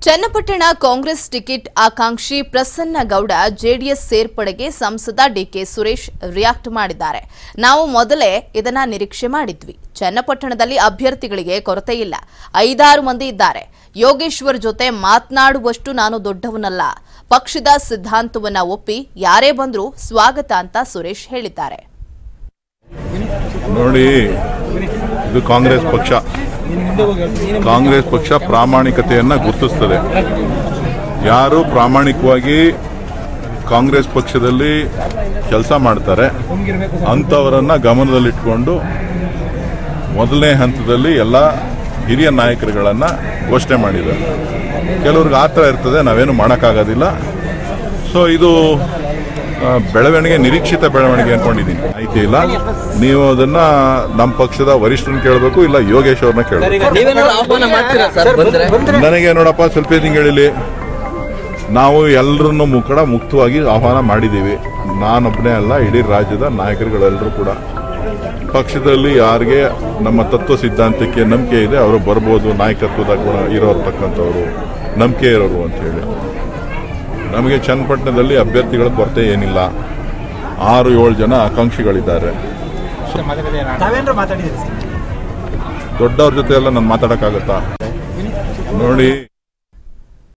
Channapatna Congress ticket ಆಕಾಂಕ್ಷಿ ಪ್ರಸನ್ನ ಗೌಡ ಜೆಡಿಎಸ್ ಸೇರ್ಪಡೆಗೆ ಸಂಸದ ಡಿಕೆ ಸುರೇಶ್ ರಿಯಾಕ್ಟ್ ಮಾಡಿದ್ದಾರೆ ನಾವು ಮೊದಲೇ ಇದನ್ನ ನಿರೀಕ್ಷೆ ಮಾಡಿದ್ವಿ ಚನ್ನಪಟ್ಟಣದಲ್ಲಿ ಅಭ್ಯರ್ಥಿಗಳಿಗೆ ಕೊರತೆ ಇಲ್ಲ ಐದಾರು ಮಂದಿ ಇದ್ದಾರೆ ಯೋಗೇಶ್ವರ್ ಜೊತೆ ಮಾತನಾಡುವಷ್ಟು ನಾನು ದೊಡ್ಡವನಲ್ಲ ಪಕ್ಷದ ಸಿದ್ಧಾಂತವನ್ನ ಒಪ್ಪಿ ಯಾರೇ ಬಂದರೂ ಸ್ವಾಗತ ಅಂತ ಸುರೇಶ್ ಹೇಳಿದ್ದಾರೆ ನೋಡಿ ಇದು ಕಾಂಗ್ರೆಸ್ ಪಕ್ಷ ಕಾಂಗ್ರೆಸ್ ಪಕ್ಷ ಪ್ರಾಮಾಣಿಕತೆಯನ್ನ ಗುರುತಿಸ್ತದೆ ಯಾರು ಪ್ರಾಮಾಣಿಕವಾಗಿ ಕಾಂಗ್ರೆಸ್ ಪಕ್ಷದಲ್ಲಿ ಕೆಲಸ ಮಾಡ್ತಾರೆ ಅಂಥವರನ್ನ ಗಮನದಲ್ಲಿಟ್ಕೊಂಡು ಮೊದಲನೇ ಹಂತದಲ್ಲಿ ಎಲ್ಲ ಹಿರಿಯ ನಾಯಕರುಗಳನ್ನ ಘೋಷಣೆ ಮಾಡಿದ್ದಾರೆ ಕೆಲವ್ರಿಗೆ ಆ ಥರ ಇರ್ತದೆ ನಾವೇನು ಮಾಡೋಕ್ಕಾಗೋದಿಲ್ಲ ಸೊ ಇದು ಆ, ಬೆಳವಣಿಗೆ ನಿರೀಕ್ಷಿತ ಬೆಳವಣಿಗೆ ಅನ್ಕೊಂಡಿದ್ದೀನಿ ಆಯ್ತು ಇಲ್ಲ ನೀವು ಅದನ್ನ ನಮ್ಮ ಪಕ್ಷದ ವರಿಷ್ಠರನ್ನ ಕೇಳಬೇಕು ಇಲ್ಲ ಯೋಗೇಶ್ ಅವ್ರನ್ನ ಕೇಳಬೇಕು ನೀವೇನಾದ್ರು ಆಹ್ವಾನ ಮಾಡ್ತೀರಾ ಸರ್ ಬಂದ್ರೆ ನನಗೆ ನೋಡಪ್ಪ ಸ್ವಲ್ಪ ತಿಂಗಳಲ್ಲಿ ನಾವು ಎಲ್ಲರನ್ನು ಮುಖಡ ಮುಕ್ತವಾಗಿ ಆಹ್ವಾನ ಮಾಡಿದ್ದೀವಿ ನಾನೊಬ್ಬನೇ ಅಲ್ಲ ಇಡೀ ರಾಜ್ಯದ ನಾಯಕರುಗಳೆಲ್ಲರೂ ಕೂಡ ಪಕ್ಷದಲ್ಲಿ ಯಾರಿಗೆ ನಮ್ಮ ತತ್ವ ಸಿದ್ಧಾಂತಕ್ಕೆ ನಂಬಿಕೆ ಇದೆ ಅವರು ಬರ್ಬೋದು ನಾಯಕತ್ವದ ಗುಣ ಇರೋರ್ತಕ್ಕಂಥವ್ರು ನಂಬಿಕೆ ಇರೋರು ಅಂತ ಹೇಳಿ ನಮಗೆ ಚನ್ನಪಟ್ಟಣದಲ್ಲಿ ಅಭ್ಯರ್ಥಿಗಳ ಕೊರತೆ ಏನಿಲ್ಲ ಆರು ಏಳು ಜನ ಆಕಾಂಕ್ಷಿಗಳಿದ್ದಾರೆ ತಾವೇನ್ರ ಮಾತಾಡಿದ್ರಿ ಸರ್ ದೊಡ್ಡವ್ರ ಜೊತೆ ಎಲ್ಲ ನಾನು ಮಾತಾಡೋಕ್ಕಾಗತ್ತಾ ನೋಡಿ